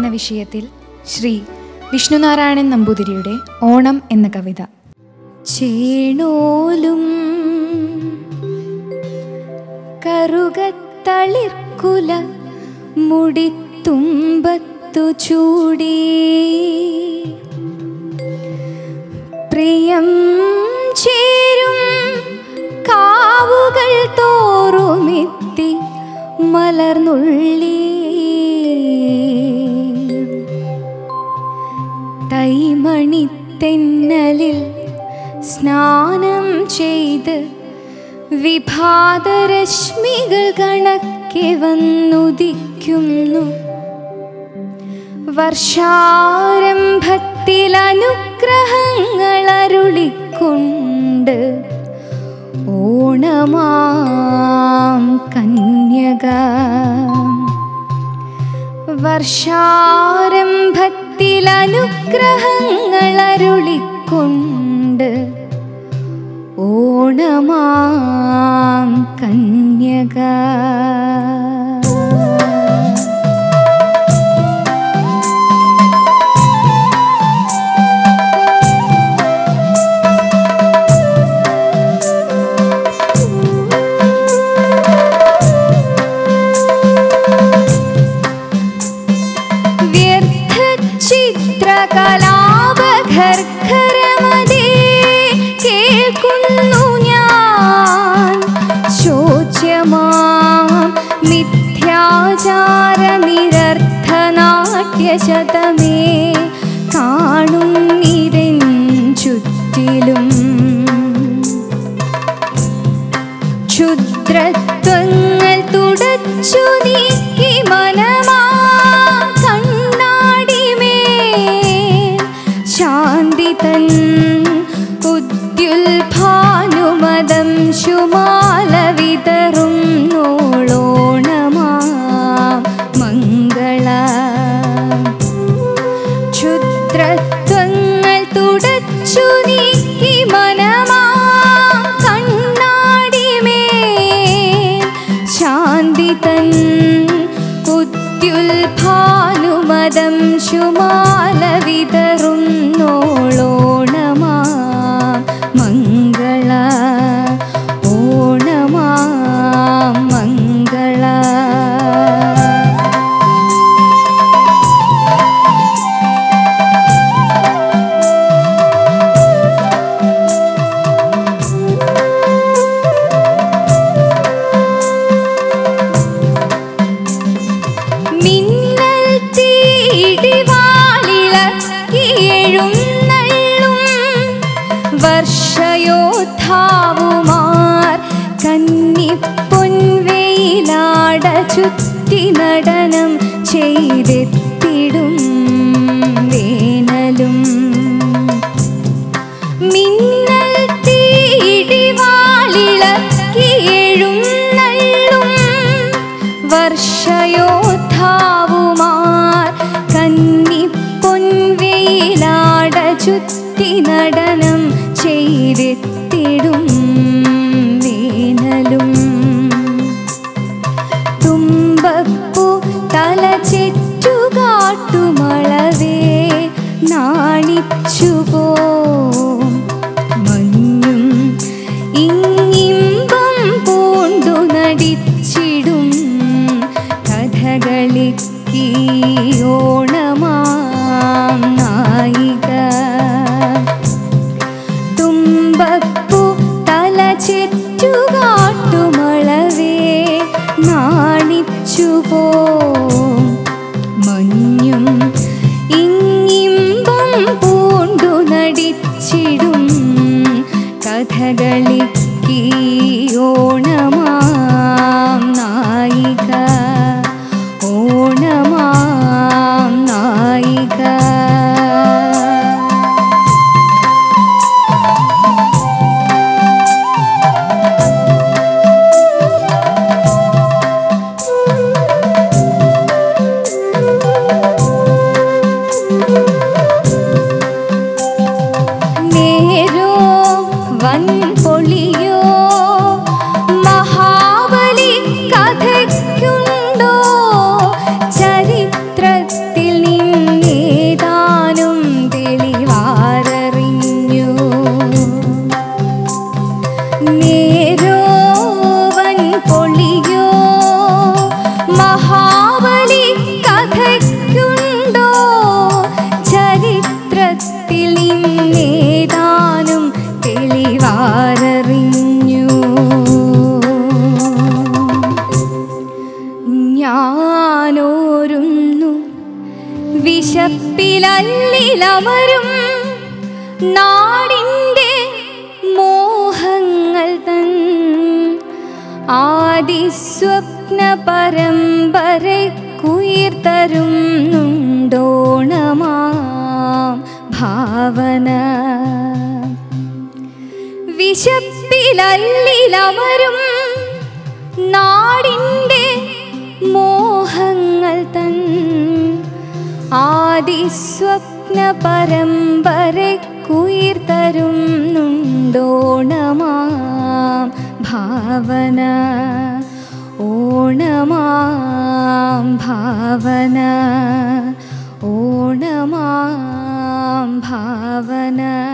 വിഷയത്തിൽ ശ്രീ വിഷ്ണുനാരായണൻ നമ്പൂതിരിയുടെ ഓണം എന്ന കവിത ചേണോലും കറുകത്തളിർക്കുല മുടിത്തുമ്പത്തു ചൂടി പ്രിയം ചേരും കാവുകൾ തോറുമെത്തി മലർന്നുള്ളി തൈമണിത്തെന്നലിൽ സ്നാനം ചെയ്ത് വിഭാതരശ്മികൾ കണക്കെ വന്നുദിക്കുന്നു വർഷാരംഭത്തിൽ അനുഗ്രഹങ്ങൾ അരുളിക്കൊണ്ട് ഓണമാം കന്യക വർഷാരംഭത്തിൽ അനുഗ്രഹങ്ങൾ അരുളിക്കൊണ്ട് ഓണമാം കന്യക വ്യർത്ഥചിത്രകലാപഘർഘരമതേ കേൾക്കുന്നു ഞാൻ ശോച്യമാം മിഥ്യാചാര നിരർത്ഥനാട്യശതമേ കാണും ഇതൻ ചുറ്റിലും ക്ഷുദ്രത്വങ്ങൾ തുടച്ചു നീക്കി മനമാ കണ്ണാടിമേ ശാന്തി തൻ ഉദ്യുൽഭാനുമതം ശുമാല വിതറും നോളോണമാ മംഗള ക്ഷുദ്രത്വങ്ങൾ തുടച്ചു നീക്കി മനമാ കണ്ണാടിമേ ശാന്തി തൻ ഉദ്യുൽഭാനുമതം ശുമാല വിതറും നോളോണമാ മംഗള ഓണമാ മംഗള മിന്നൽ തീടിവാളിളക്കിയെഴുന്നള്ളും വർഷയോദ്ധാവുമാർ കന്നിപ്പൊൻവെയിലാട ചുറ്റി നടനം ചെയ്തെത്തിടും വേനലും മിന്നൽ തീടിവാളിളക്കിയെഴുന്നള്ളും വർഷയോദ്ധാവുമാർ കന്നിപ്പൊൻവെയിലാട ചുറ്റി നടനം ചെയ്തെത്തിടും വേനലും തുമ്പപ്പൂ തല ചെറ്റുകാട്ടുമളവേ നാണിച്ചുപോ മഞ്ഞും ഇങ്ങിമ്പം പൂണ്ടു നടിച്ചിടും കഥകളിക്ക് ഓണമാം നായിക തുമ്പപ്പൂ തല ചെറ്റുകാട്ടുമളവേ നാണിച്ചുപോ മഞ്ഞും ഇങ്ങിമ്പം പൂണ്ടു നടിച്ചിടും കഥകളിക്ക് ഓണമാം നായിക ഓണമാം നായിക നേരോ വൻ പൊളി ആദിസ്വപ്ന പരമ്പരക്കുയിർത്തരുന്നുണ്ടോണമാം ഭാവന വിശപ്പിലല്ലിലമരും നാടിൻ്റെ മോഹങ്ങൾ തൻ ആദിസ്വപ്ന പരമ്പരക്കുയിർത്തരുന്നുണ്ടോണമാം ഭാവന ഓണമാം ഭാവന ഓണമാം ഭാവന